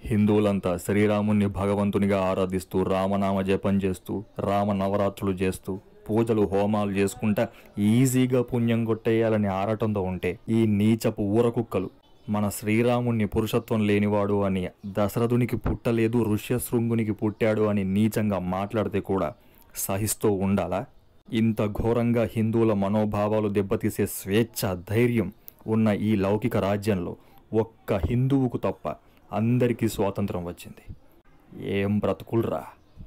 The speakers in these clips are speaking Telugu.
హిందువులంతా శ్రీరాముణ్ణి భగవంతునిగా ఆరాధిస్తూ రామనామ జపం చేస్తూ రామ నవరాత్రులు చేస్తూ పూజలు హోమాలు చేసుకుంటా ఈజీగా పుణ్యం కొట్టేయాలని ఆరాటంతో ఉంటే ఈ నీచపు ఊరకుక్కలు మన శ్రీరాముణ్ణి పురుషత్వం లేనివాడు అని దశరథునికి పుట్టలేదు ఋష్యశృంగునికి పుట్టాడు అని నీచంగా మాట్లాడితే కూడా సహిస్తూ ఉండాలా ఇంత ఘోరంగా హిందువుల మనోభావాలు దెబ్బతీసే స్వేచ్ఛ ధైర్యం ఉన్న ఈ లౌకిక రాజ్యంలో ఒక్క హిందువుకు తప్ప అందరికీ స్వాతంత్రం వచ్చింది ఏం బ్రతుకుల్రా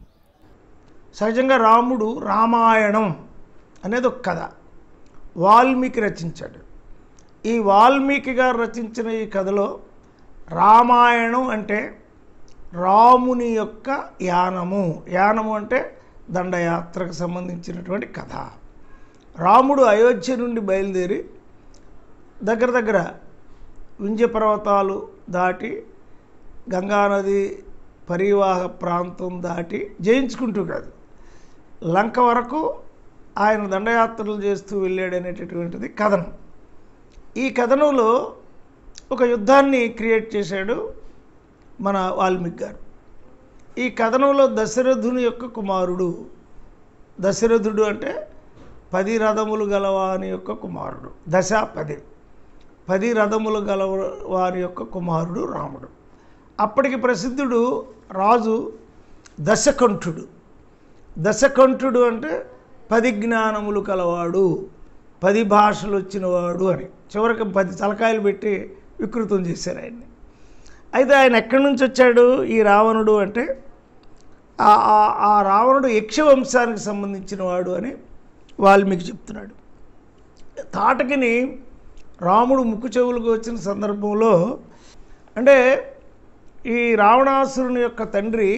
సహజంగా రాముడు రామాయణం అనేది ఒక కథ వాల్మీకి రచించాడు ఈ వాల్మీకి గారు రచించిన ఈ కథలో రామాయణం అంటే రాముని యొక్క యానము యానము అంటే దండయాత్రకు సంబంధించినటువంటి కథ రాముడు అయోధ్య నుండి బయలుదేరి దగ్గర దగ్గర వింధ్య పర్వతాలు దాటి గంగానది పరివాహ ప్రాంతం దాటి జయించుకుంటూ కాదు లంక వరకు ఆయన దండయాత్రలు చేస్తూ వెళ్ళాడనేటటువంటిది కథనం ఈ కథనంలో ఒక యుద్ధాన్ని క్రియేట్ చేశాడు మన వాల్మీకి గారు ఈ కథనంలో దశరథుని యొక్క కుమారుడు దశరథుడు అంటే పది రథములు గలవాని యొక్క కుమారుడు దశ పది పది రథములు గల వారి యొక్క కుమారుడు రాముడు అప్పటికి ప్రసిద్ధుడు రాజు దశకంఠుడు దశకంఠుడు అంటే పది జ్ఞానములు కలవాడు పది భాషలు వచ్చినవాడు అని చివరికి పది తలకాయలు పెట్టి వికృతం చేశారు ఆయన్ని అయితే ఆయన ఎక్కడి నుంచి వచ్చాడు ఈ రావణుడు అంటే ఆ- ఆ- ఆ రావణుడు యక్షవంశానికి సంబంధించిన వాడు అని వాల్మీకి చెప్తున్నాడు తాటకిని రాముడు ముక్కు చెవులకు వచ్చిన సందర్భంలో అంటే ఈ రావణాసురుని యొక్క తండ్రి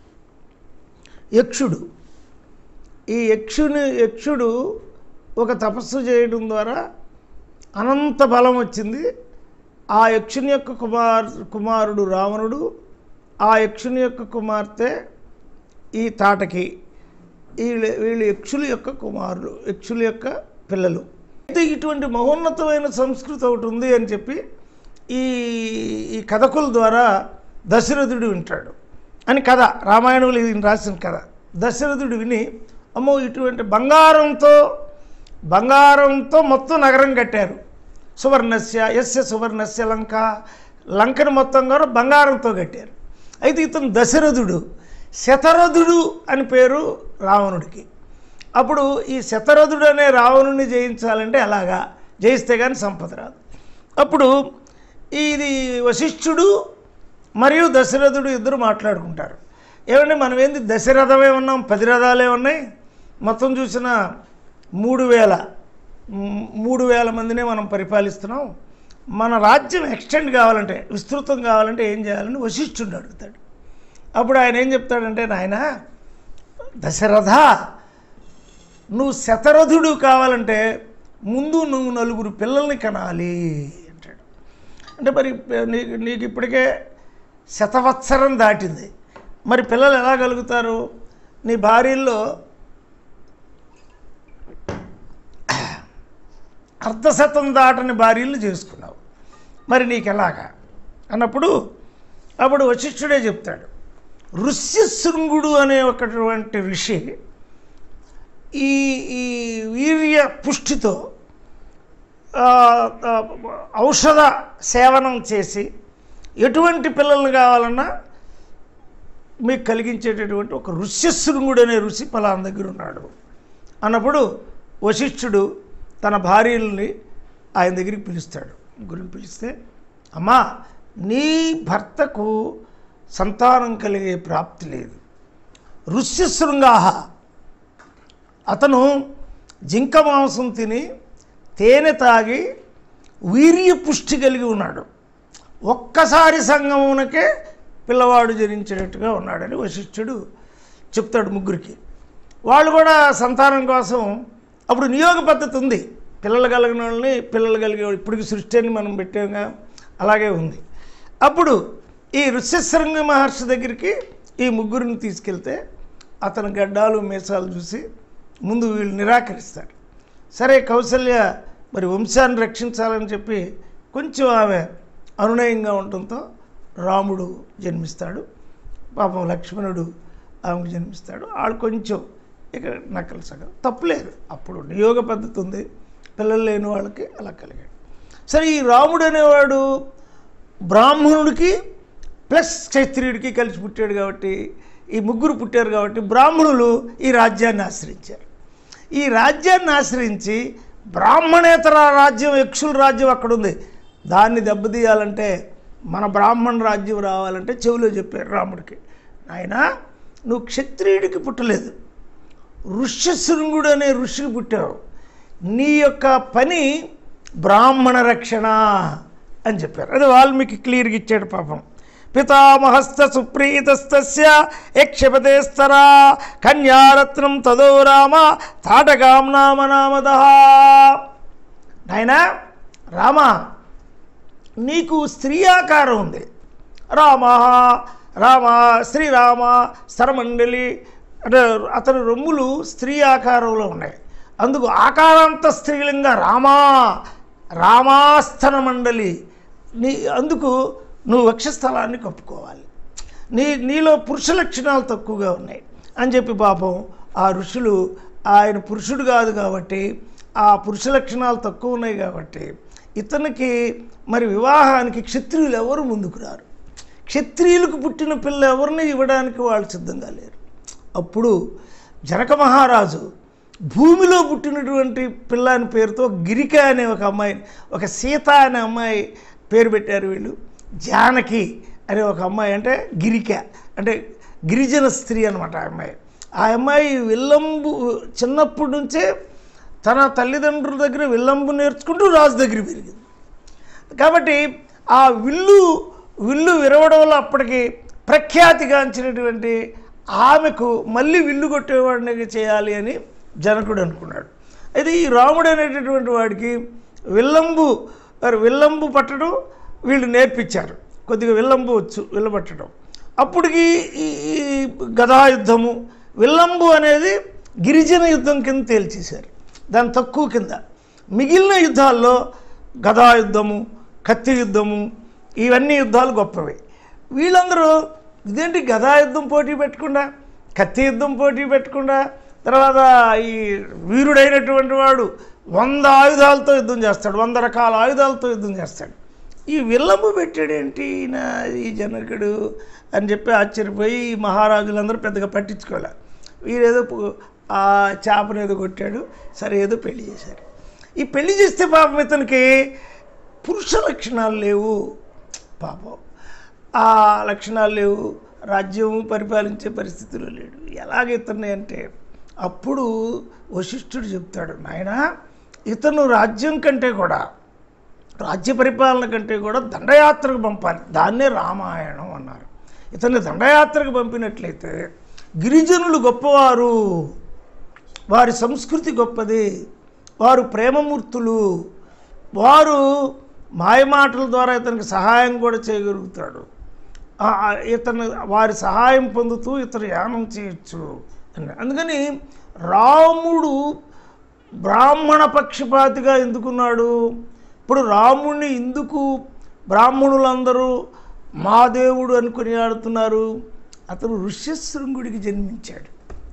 యక్షుడు ఈ యక్షుని యక్షుడు ఒక తపస్సు చేయడం ద్వారా అనంత బలం వచ్చింది ఆ యక్షుని యొక్క కుమార్ కుమారుడు రావణుడు ఆ యక్షుని యొక్క కుమార్తె ఈ తాటకి వీళ్ళు వీళ్ళు యక్షుల యొక్క కుమారులు యక్షుల యొక్క పిల్లలు అయితే ఇటువంటి మహోన్నతమైన సంస్కృతి ఒకటి ఉంది అని చెప్పి ఈ ఈ కథకుల ద్వారా దశరథుడు వింటాడు అని కథ రామాయణంలో ఇది రాసిన కథ దశరథుడు విని అమ్మో ఇటువంటి బంగారంతో బంగారంతో మొత్తం నగరం కట్టారు సువర్ణస్య ఎస్య సువర్ణస్య లంక లంకను మొత్తం కూడా బంగారంతో కట్టారు అయితే ఇతను దశరథుడు శతరథుడు అని పేరు రావణుడికి అప్పుడు ఈ శతరథుడు అనే రావణుని జయించాలంటే అలాగా జయిస్తే కానీ సంపద రాదు అప్పుడు ఇది వశిష్ఠుడు మరియు దశరథుడు ఇద్దరు మాట్లాడుకుంటారు ఏమంటే మనం ఏంది దశరథమే ఉన్నాం పది రథాలే ఉన్నాయి మొత్తం చూసిన మూడు వేల మ్, మూడు వేల మందినే మనం పరిపాలిస్తున్నాం మన రాజ్యం ఎక్స్టెండ్ కావాలంటే విస్తృతం కావాలంటే ఏం చేయాలని వశిష్ఠుడు అడుగుతాడు అప్పుడు ఆయన ఏం చెప్తాడంటే నాయన దశరథ నువ్వు శతరథుడు కావాలంటే ముందు నువ్వు నలుగురు పిల్లల్ని కనాలి అంటాడు అంటే మరి నీకు నీకు ఇప్పటికే శతవత్సరం దాటింది మరి పిల్లలు ఎలా కలుగుతారు నీ భార్యల్లో అర్ధశతం దాటని భార్యలు చేసుకున్నావు మరి నీకు ఎలాగా అన్నప్పుడు అప్పుడు వశిష్ఠుడే చెప్తాడు ఋష్యశృంగుడు అనే ఒకటువంటి ఋషి ఈ ఈ వీర్య పుష్టితో ఆ, ఆ, ఔషధ సేవనం చేసి ఎటువంటి పిల్లల్ని కావాలన్నా మీకు కలిగించేటటువంటి ఒక ఋష్యశృంగుడు అనే ఋషి పలానా దగ్గర ఉన్నాడు అన్నప్పుడు వశిష్ఠుడు తన భార్యల్ని ఆయన దగ్గరికి పిలుస్తాడు ముగ్గురిని పిలిస్తే అమ్మా నీ భర్తకు సంతానం కలిగే ప్రాప్తి లేదు ఋష్యశృంగాహ అతను జింక మాంసం తిని తేనె తాగి వీర్య పుష్టి కలిగి ఉన్నాడు ఒక్కసారి సంగమునకే పిల్లవాడు జనించేటట్టుగా ఉన్నాడని వశిష్ఠుడు చెప్తాడు ముగ్గురికి వాళ్ళు కూడా సంతానం కోసం అప్పుడు నియోగ పద్ధతి ఉంది పిల్లలు కలిగిన వాళ్ళని పిల్లలు కలిగే ఇప్పటికి సృష్టి అని మనం పెట్టాంగా అలాగే ఉంది అప్పుడు ఈ ఋష్యశృంగ మహర్షి దగ్గరికి ఈ ముగ్గురిని తీసుకెళ్తే అతని గడ్డాలు మీసాలు చూసి ముందు వీళ్ళు నిరాకరిస్తాడు సరే కౌసల్య మరి వంశాన్ని రక్షించాలని చెప్పి కొంచెం ఆమె అనునయంగా ఉండటంతో రాముడు జన్మిస్తాడు పాపం లక్ష్మణుడు ఆమెకు జన్మిస్తాడు ఆడు కొంచెం ఇక నకలు సగం తప్పులేదు అప్పుడు నియోగ పద్ధతి ఉంది పిల్లలు లేని వాళ్ళకి అలా కలిగాడు సరే ఈ రాముడు అనేవాడు బ్రాహ్మణుడికి ప్లస్ క్షత్రియుడికి కలిసి పుట్టాడు కాబట్టి ఈ ముగ్గురు పుట్టారు కాబట్టి బ్రాహ్మణులు ఈ రాజ్యాన్ని ఆశ్రయించారు ఈ రాజ్యాన్ని ఆశ్రయించి బ్రాహ్మణేతర రాజ్యం యక్షుల రాజ్యం అక్కడ ఉంది దాన్ని దెబ్బతీయాలంటే మన బ్రాహ్మణ రాజ్యం రావాలంటే చెవిలో చెప్పారు రాముడికి ఆయన నువ్వు క్షత్రియుడికి పుట్టలేదు ఋష్యశృంగుడు అనే ఋషికి పుట్టావు నీ యొక్క పని బ్రాహ్మణ రక్షణ అని చెప్పారు అది వాల్మీకి క్లియర్గా ఇచ్చాడు పాపం పితామహస్త సుప్రీతస్తస్య యక్షపతేస్తరా కన్యారత్నం తదో రామ తాటకాం నామ నామద నాయనా రామ నీకు స్త్రీ ఆకారం ఉంది రామ రామ శ్రీరామ స్థరమండలి అంటే అతని రొమ్ములు స్త్రీ ఆకారంలో ఉన్నాయి అందుకు ఆకారాంత స్త్రీలింగ రామా రామాస్థన మండలి నీ అందుకు నువ్వు వక్షస్థలాన్ని కప్పుకోవాలి నీ నీలో పురుష లక్షణాలు తక్కువగా ఉన్నాయి అని చెప్పి పాపం ఆ ఋషులు ఆయన పురుషుడు కాదు కాబట్టి ఆ పురుష లక్షణాలు తక్కువ ఉన్నాయి కాబట్టి ఇతనికి మరి వివాహానికి క్షత్రియులు ఎవరు ముందుకు రారు క్షత్రియులకు పుట్టిన పిల్ల ఎవరిని ఇవ్వడానికి వాళ్ళు సిద్ధంగా లేరు అప్పుడు జనక మహారాజు భూమిలో పుట్టినటువంటి పిల్ల అని పేరుతో గిరిక అనే ఒక అమ్మాయి ఒక సీత అనే అమ్మాయి పేరు పెట్టారు వీళ్ళు జానకి అనే ఒక అమ్మాయి అంటే గిరిక అంటే గిరిజన స్త్రీ అనమాట ఆ అమ్మాయి ఆ అమ్మాయి విల్లంబు చిన్నప్పటి నుంచే తన తల్లిదండ్రుల దగ్గర విల్లంబు నేర్చుకుంటూ రాజు దగ్గర పెరిగింది కాబట్టి ఆ విల్లు విల్లు విరవడం వల్ల అప్పటికి ప్రఖ్యాతిగాంచినటువంటి ఆమెకు మళ్ళీ విల్లు కొట్టేవాడిని చేయాలి అని జనకుడు అనుకున్నాడు అయితే ఈ రాముడు అనేటటువంటి వాడికి విల్లంబు మరి విల్లంబు పట్టడం వీళ్ళు నేర్పించారు కొద్దిగా విల్లంబు వచ్చు విల్లబట్టడం అప్పటికి ఈ ఈ గదాయుద్ధము విల్లంబు అనేది గిరిజన యుద్ధం కింద తేల్చేశారు దాని తక్కువ కింద మిగిలిన యుద్ధాల్లో గదా యుద్ధము కత్తి యుద్ధము ఇవన్నీ యుద్ధాలు గొప్పవి వీళ్ళందరూ ఇదేంటి గదా యుద్ధం పోటీ పెట్టకుండా కత్తి యుద్ధం పోటీ పెట్టకుండా తర్వాత ఈ వీరుడైనటువంటి వాడు వంద ఆయుధాలతో యుద్ధం చేస్తాడు వంద రకాల ఆయుధాలతో యుద్ధం చేస్తాడు ఈ విల్లము పెట్టాడేంటి ఈయన ఈ జనకుడు అని చెప్పి ఆశ్చర్యపోయి ఈ మహారాజులందరూ పెద్దగా పట్టించుకోలే వీరేదో పు- ఆ చేపను ఏదో కొట్టాడు సరే ఏదో పెళ్లి చేశారు ఈ పెళ్లి చేస్తే పాపం ఇతనికి పురుష లక్షణాలు లేవు పాపం ఆ లక్షణాలు లేవు రాజ్యం పరిపాలించే పరిస్థితిలో లేడు ఎలాగ ఇతన్ని అంటే అప్పుడు వశిష్ఠుడు చెప్తాడు నాయన ఇతను రాజ్యం కంటే కూడా రాజ్య పరిపాలన కంటే కూడా దండయాత్రకు పంపాలి దాన్నే రామాయణం అన్నారు ఇతన్ని దండయాత్రకు పంపినట్లయితే గిరిజనులు గొప్పవారు వారి సంస్కృతి గొప్పది వారు ప్రేమమూర్తులు వారు మాయమాటల ద్వారా ఇతనికి సహాయం కూడా చేయగలుగుతాడు ఆ, ఆ, ఇతను వారి సహాయం పొందుతూ ఇతను యానం చేయొచ్చు అని అందుకని రాముడు బ్రాహ్మణ పక్షపాతిగా ఎందుకున్నాడు ఇప్పుడు రాముడిని ఎందుకు బ్రాహ్మణులందరూ మా దేవుడు అనుకుని ఆడుతున్నారు అతను ఋష్యశృంగుడికి జన్మించాడు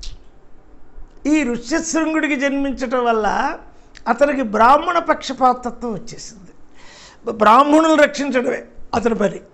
ఈ ఋష్యశృంగుడికి జన్మించటం వల్ల అతనికి బ్రాహ్మణ పక్షపాతత్వం వచ్చేసింది బ్రాహ్మణులు రక్షించడమే అతని పని